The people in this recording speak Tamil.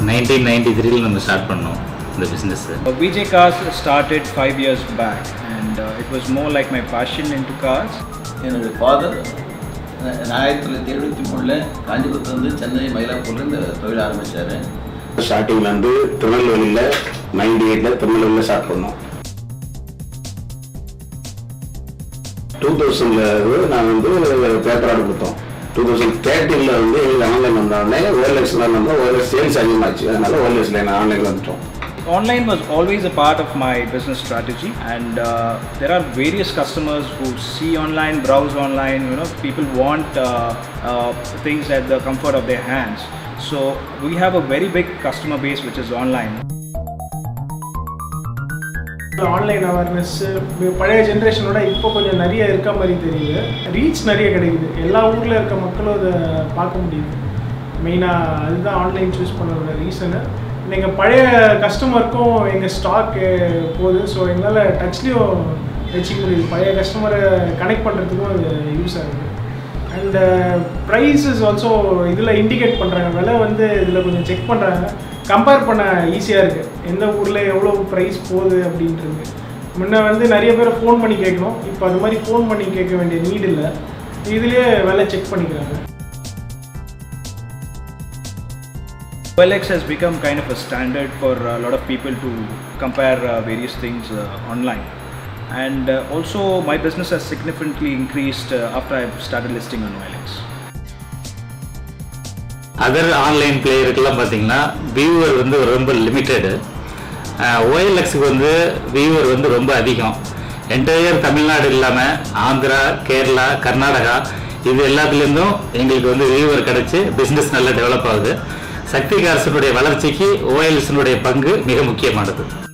நைன்டீன் நைன்டி த்ரீல நம்ம ஸ்டார்ட் பண்ணோம் இந்த business VJ Cars started five years back, and uh, it was more like my passion into cars. என்னுடைய ஃபாதர் ஆயிரத்தி தொள்ளாயிரத்தி எழுபத்தி மூணில் காஞ்சிபுரத்துலேருந்து சென்னை மயிலாப்பூரில் இந்த தொழில் ஆரம்பித்தார் ஸ்டார்டிங்கில் வந்து திருநெல்வேலியில் நைன்டி எயிட்டில் திருநெல்வேலியில் ஸ்டார்ட் பண்ணோம் டூ தௌசண்டில் நான் வந்து பேப்பர் ஆர்டர் கொடுத்தோம் டூ தௌசண்ட் தேர்ட்டீனில் வந்து எங்களுக்கு ஆன்லைன் வந்தோடனே ஓஎல்எக்ஸில் நம்ம ஓஎல்எக்ஸ் சேல்ஸ் அதிகமாச்சு அதனால ஓஎல்எக்ஸில் நான் ஆன்லைன் வந்துட்டோம் Online was always a part of my business strategy, and uh, there are various customers who see online, browse online. You know, people want uh, uh, things at the comfort of their hands. So we have a very big customer base which is online. Online awareness பழைய ஜென்ரேஷனோட இப்போ கொஞ்சம் நிறைய இருக்க மாதிரி தெரியுது ரீச் நிறைய கிடைக்குது எல்லா ஊரில் இருக்க மக்களும் அதை பார்க்க முடியுது மெயினாக அதுதான் ஆன்லைன் சூஸ் பண்ணதோட ரீசனு எங்கள் பழைய கஸ்டமருக்கும் எங்கள் ஸ்டாக்கு போகுது ஸோ எங்களால் டச்லேயும் வச்சுக்க முடியுது பழைய கஸ்டமரை கனெக்ட் பண்ணுறதுக்கும் அது யூஸ் ஆகுது அண்ட் ப்ரைஸ் இஸ் ஆல்சோ இதில் இண்டிகேட் பண்ணுறாங்க விலை வந்து இதில் கொஞ்சம் செக் பண்ணுறாங்க கம்பேர் பண்ண ஈஸியாக இருக்குது எந்த ஊரில் எவ்வளோ ப்ரைஸ் போகுது அப்படின்றது முன்ன வந்து நிறைய பேர் ஃபோன் பண்ணி கேட்கணும் இப்போ அது மாதிரி ஃபோன் பண்ணி கேட்க வேண்டிய நீட் இல்லை இதுலேயே விலை செக் பண்ணிக்கிறாங்க OLX has become kind of a standard for a lot of people to compare uh, various things uh, online. And uh, also, my business has significantly increased uh, after I've started listing on OLX. Other online பிளேயருக்கெல்லாம் பார்த்தீங்கன்னா வியூவர் வந்து ரொம்ப லிமிட்டெடு ஓஎல்எக்ஸுக்கு வந்து வியூவர் வந்து ரொம்ப அதிகம் என்டையர் தமிழ்நாடு இல்லாமல் ஆந்திரா கேரளா கர்நாடகா இது எல்லாத்துலேருந்தும் எங்களுக்கு வந்து வியூவர் கிடச்சி பிஸ்னஸ் நல்லா டெவலப் ஆகுது சக்தி கார்ஸினுடைய வளர்ச்சிக்கு ஓஎல்எஸ்னுடைய பங்கு மிக முக்கியமானது